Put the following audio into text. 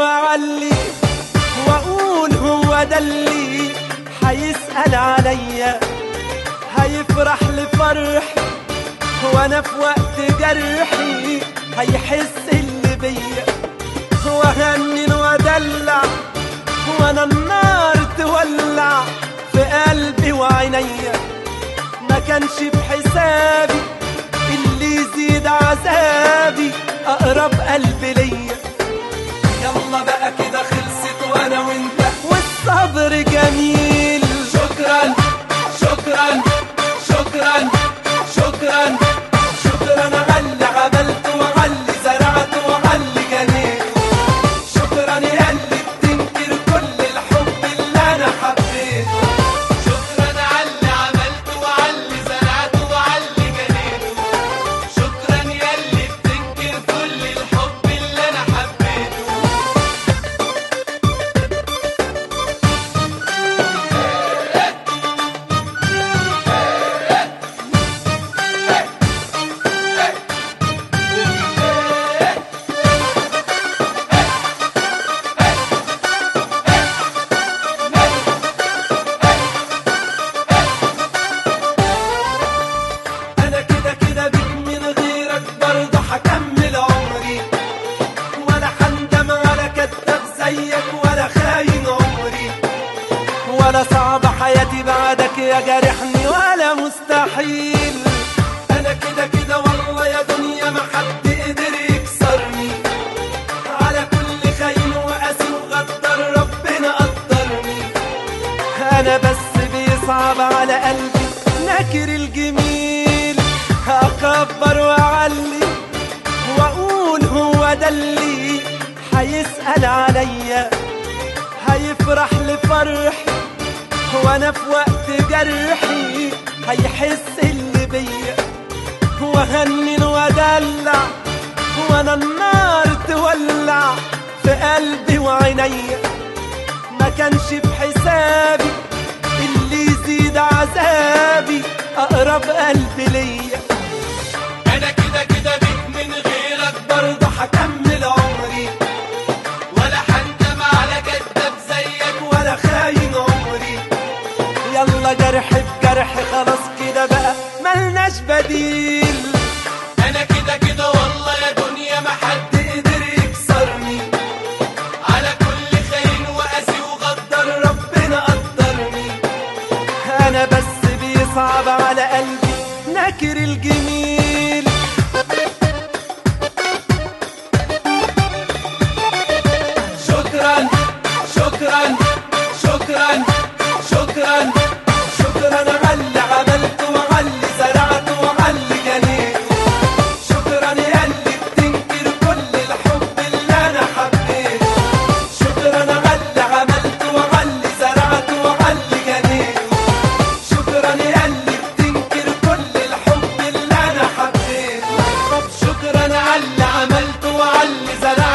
واعلي واقول هو ده اللي هيسأل عليا هيفرح لفرحي وانا في وقت جرحي هيحس اللي بيا وهنن وادلع وانا النار تولع في قلبي وعينيا ما كانش بحسابي اللي يزيد عذابي اقرب قلب ليا يلا بقى كده خلصت وانا وانت والصبر جميل شكرا شكرا شكرا شكرا شكرا على اللي عملته وعلى اللي زرعته وعلى اللي جنيته شكرا يا اللي بتنكر كل الحب اللي انا حبيته شكرا على اللي عملته وعلى اللي زرعته وعلى اللي جنيته شكرا يا اللي بتنكر كل الحب اللي انا حبيته انا كده كده بيك من غيرك برضه هكمل عمري ولا هندم على كداب زيك ولا خاين عمري ولا صعب حياتي بعدك يا جارحني ولا مستحيل انا كده كده والله يا دنيا ما حد قدر يكسرني على كل خاين وقاسي وغدر ربنا قدرني انا بس بيصعب على قلبي نكر الجميل اكبر واعلي واقول هو ده اللي هيسأل عليا هيفرح لفرحي وانا في وقت جرحي هيحس اللي بيا وهنن وادلع وانا النار تولع في قلبي وعينيا ما كانش بحسابي اللي يزيد عذابي اقرب قلب ليا انا كده كده بيك من غيرك برضه هكمل عمري ولا هندم على كداب زيك ولا خاين عمري يلا جرح بجرح خلاص كده بقى ملناش بديل انا كده كده والله يا دنيا ما حد قدر يكسرني على كل خاين وقاسي وغدر قدر ربنا قدرني انا بس بيصعب على قلبي نكر الجميل شكرا شكرا شكرا شكرا شكرا على اللي عملته وعلى اللي زرعته وعلى اللي جنيته شكرا يا اللي بتنكر كل الحب اللي انا حبيته شكرا على اللي عملته وعلى اللي زرعته وعلى اللي جنيته شكرا يا اللي بتنكر كل الحب اللي انا حبيته طب شكرا على اللي عملته وعلى اللي زرعته